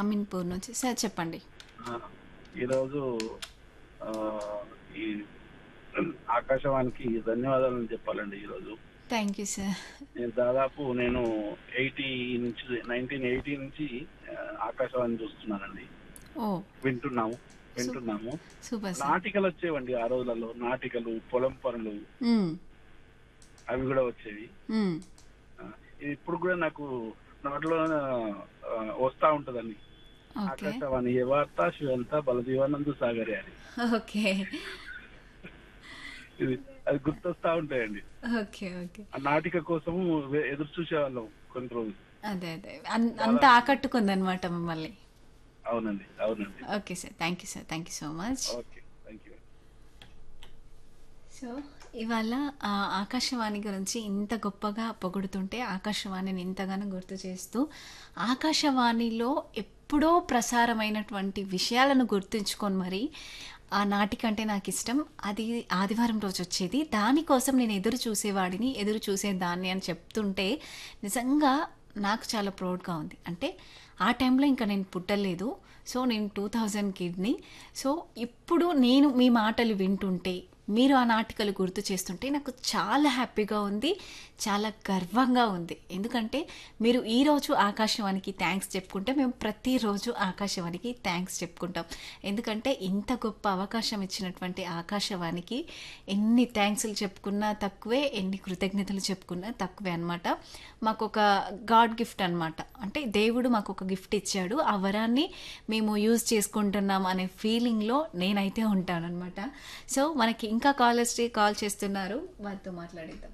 అమీన్పూర్ నుంచి సార్ చెప్పండి ఆ, ఈరోజు ఆ, ఈ ఆకాశవాణికి ధన్యవాదాలు చెప్పాలండి ఈరోజు థ్యాంక్ యూ సార్ నేను దాదాపు నేను ఎయిటీ నుంచి నైన్టీన్ ఎయిటీ నుంచి ఆ, ఆకాశవాణి చూస్తున్నానండి ఓ వింటున్నాము వింటున్నాము సూపర్ సార్ నాటికలు వచ్చేవండి ఆ రోజులలో నాటికలు పొలం పనులు మ్మ్. అవి కూడా వచ్చేవి మ్మ్. ఆ, ఇది ఇప్పుడు కూడా నాకు నోట్లో ఆ, వస్తా ఉంటదండి ఓకే ఆకాశవాణి ఏ వార్త శివంత బలదీవానంద సాగరే అని ఓకే ఇది అది గుర్తొస్తా ఉంటాయండి ఓకే ఓకే ఆ నాటిక కోసం వే- ఎదురు చూసేవాళ్ళం కొన్ని రోజులు అదే అదే అన్- అంత ఆకట్టుకుంది అనమాట మిమ్మల్ని అవునండి అవునండి okay sir thank you sir thank you so much okay thank you so ఇవాళ ఆ, ఆకాశవాణి గురించి ఇంత గొప్పగా పొగుడుతుంటే ఆకాశవాణిని ఇంతగానో గుర్తు చేస్తూ ఆకాశవాణిలో ఎప్పుడో ప్రసారమైనటువంటి విషయాలను గుర్తుంచుకొని మరి ఆ నాటికంటే నాకు ఇష్టం అది ఆదివారం రోజు వచ్చేది దానికోసం నేను ఎదురు చూసేవాడిని ఎదురు చూసేదాన్ని అని చెప్తుంటే నిజంగా నాకు చాలా ప్రౌడ్గా ఉంది అంటే ఆ టైంలో ఇంకా నేను పుట్టలేదు సో నేను టూ థౌజండ్ కిడ్ని సో ఇప్పుడు నేను మీ మాటలు వింటుంటే మీరు ఆ నాటికలు గుర్తు చేస్తుంటే నాకు చాలా హ్యాపీగా ఉంది చాలా గర్వంగా ఉంది ఎందుకంటే మీరు ఈరోజు ఆకాశవాణికి థ్యాంక్స్ చెప్పుకుంటే మేము ప్రతిరోజు ఆకాశవాణికి థ్యాంక్స్ చెప్పుకుంటాం ఎందుకంటే ఇంత గొప్ప అవకాశం ఇచ్చినటువంటి ఆకాశవాణికి ఎన్ని థ్యాంక్స్లు చెప్పుకున్నా తక్కువే ఎన్ని కృతజ్ఞతలు చెప్పుకున్నా తక్కువే అనమాట మాకు ఒక గాడ్ గిఫ్ట్ అనమాట అంటే దేవుడు మాకు ఒక గిఫ్ట్ ఇచ్చాడు ఆ వరాన్ని మేము యూజ్ చేసుకుంటున్నాం అనే ఫీలింగ్లో నేనైతే ఉంటానన్నమాట సో మనకి ఇంకా కాలర్స్ కాల్ చేస్తున్నారు వారితో మాట్లాడిద్దాం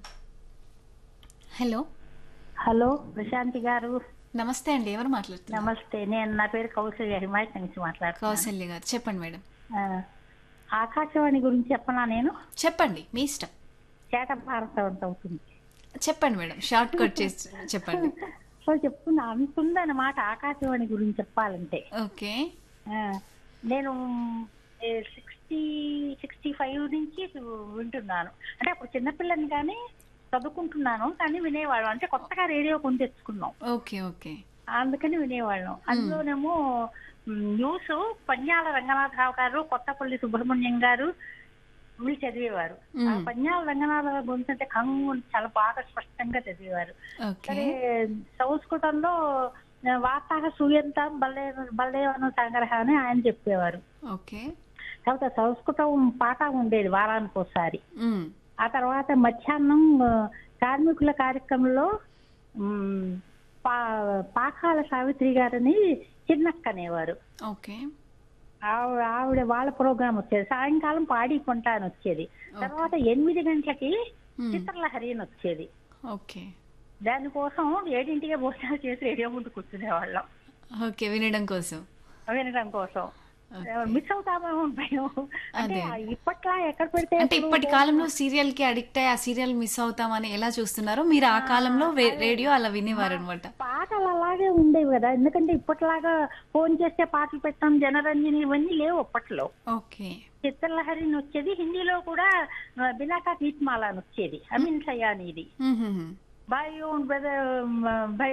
హలో హలో ప్రశాంతి గారు నమస్తే అండి ఎవరు మాట్లాడుతున్నారు నమస్తే నేను నా పేరు కౌశల్య హిమాయత్ నుంచి మాట్లాడుతున్నాను కౌసల్య గారు చెప్పండి మేడం ఆ, ఆకాశవాణి గురించి చెప్పనా నేను చెప్పండి మీ ఇష్టం చేట భారతం అంత అవుతుంది చెప్పండి మేడం షార్ట్ కట్ చేసి చెప్పండి సో చెప్తున్నా అంతుందన్నమాట ఆకాశవాణి గురించి చెప్పాలంటే ఓకే ఆ, నేను సిక్స్టీ సిక్స్టీ ఫైవ్ నుంచి వింటున్నాను అంటే అప్పుడు చిన్నపిల్లని కానీ చదువుకుంటున్నాను కానీ వినేవాళ్ళం అంటే కొత్తగా రేడియో కొని తెచ్చుకున్నాం ఓకే ఓకే అందుకని వినేవాళ్ళం అందులోనేమో మ్, న్యూస్ పన్యాల రంగనాథరావు గారు కొత్తపల్లి సుబ్రహ్మణ్యం గారు వీళ్ళు చదివేవారు ఆ మ్మ్. పన్యాల రంగనాథరావు గురించి అంటే కంగు చాలా బాగా స్పష్టంగా చదివేవారు ఓకే సరే సంస్కృతంలో ఆ, వార్తాహ సూయంత బల్లే బల్లేవన సంగ్రహ అని ఆయన చెప్పేవారు ఓకే తర్వాత సంస్కృతం పాట ఉండేది వారానికి ఒకసారి మ్మ్. ఆ తర్వాత మధ్యాహ్నం ఆ, కార్మికుల కార్యక్రమంలో మ్, పా పాకాల సావిత్రి గారని చిన్నక్క అనేవారు ఓకే ఆవిడ ఆవిడ వాళ్ళ ప్రోగ్రామ్ వచ్చేది సాయంకాలం పాడి కొంట అని వచ్చేది తర్వాత ఎనిమిది గంటలకి మ్మ్. చిత్రలహరి అని వచ్చేది ఓకే దానికోసం ఏడింటికే భోజనాలు చేసి రేడియో ముందు కూర్చునేవాళ్ళం ఓకే వినడం కోసం వినడం కోసం ఓకే. మిస్ అవుతామేమో భయం అంటే అదే. ఇప్పట్లా ఎక్కడ పెడితే అంటే అప్పుడు ఇప్పటి కాలంలో సీరియల్ కి అడిక్ట్ అయ్యి ఆ సీరియల్ మిస్ అవుతామని ఎలా చూస్తున్నారో మీరు ఆ కాలంలో వే- రేడియో అలా వినేవారు అనమాట పాటలు అలాగే ఉండేవి కదా ఎందుకంటే ఇప్పటిలాగా ఫోన్ చేస్తే పాటలు పెట్టడం జనరంజని ఇవన్నీ లేవు అప్పట్లో ఓకే చిత్రలహరిని వచ్చేది హిందీలో కూడా ఆ, బినాకా గీత్మాల అని వచ్చేది అమీన్ సయానీది మ్మ్. బాయ్ ఓన్ బ్రదర్ భయ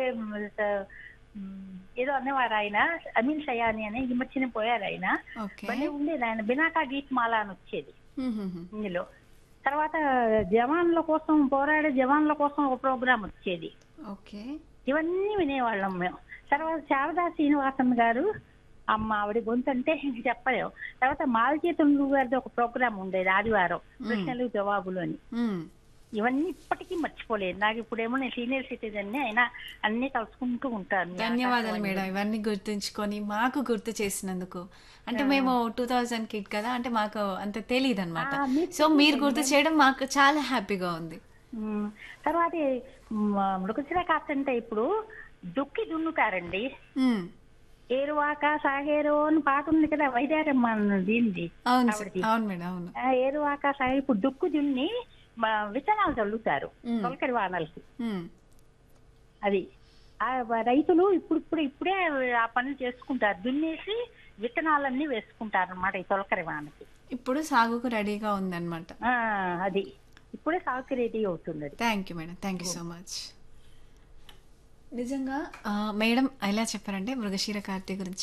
ఏదో అనేవారు ఆయన అమీన్ సయాని అని ఈ మధ్యన పోయారు ఆయన ఓకే భలే ఉండేది ఆయన బినాకా గీత్మాల అని వచ్చేది మ్మ్. ఇందులో తర్వాత జవాన్ల కోసం పోరాడే జవాన్ల కోసం ఒక ప్రోగ్రాం వచ్చేది ఓకే ఇవన్నీ వినేవాళ్ళం మేము తర్వాత శారదా శ్రీనివాసన్ గారు అమ్మ ఆవిడ గొంతు అంటే ఇంక చెప్పలేము తర్వాత మాలచేతులు గారిది ఒక ప్రోగ్రాం ఉండేది ఆదివారం ప్రశ్నలు జవాబులు అని మ్మ్. ఇవన్నీ ఇప్పటికీ మర్చిపోలేదు నాకు ఇప్పుడేమో నేను సీనియర్ సిటిజన్ అయినా అన్ని తలుచుకుంటూ ఉంటాను మీ ధన్యవాదాలు ఆకాశవాణి మేడం ఇవన్నీ గుర్తుంచుకొని మాకు గుర్తు చేసినందుకు అంటే మేము టూ థౌజండ్ కిడ్ కదా అంటే మాకు అంత తెలియదు అనమాట ఆ, మీకు సో మీరు గుర్తు చేయడం మాకు చాలా హ్యాపీగా ఉంది ఉమ్, తర్వాత మృగశిర కాస్త అంటే ఇప్పుడు దుక్కి దున్నుతారండి మ్మ్. ఏరువాక సాగేరు అని పాట ఉంది కదా వైదారమ్మ దీనిది అవును సార్ ఆవిడది. అవును మేడం అవును ఆ, ఏరువాక సాగే ఇప్పుడు దుక్కు దున్ని మ, విత్తనాలు చల్లుతారు ఉమ్. తొలకరి వానలకి మ్మ్. అది ఆ వ- రైతులు ఇప్పుడు ఇప్పుడు ఇప్పుడే ఆ పనులు చేసుకుంటారు దున్నేసి విత్తనాలన్నీ వేసుకుంటారు అన్నమాట ఈ తొలకరి వానకి ఇప్పుడు సాగుకు రెడీగా ఉందన్నమాట ఆ, అది ఇప్పుడే సాగుకి రెడీ అవుతుంది అది thank you madam thank you so much నిజంగా ఆ, మేడం ఎలా చెప్పారంటే మృగశీర కార్తీ గురించి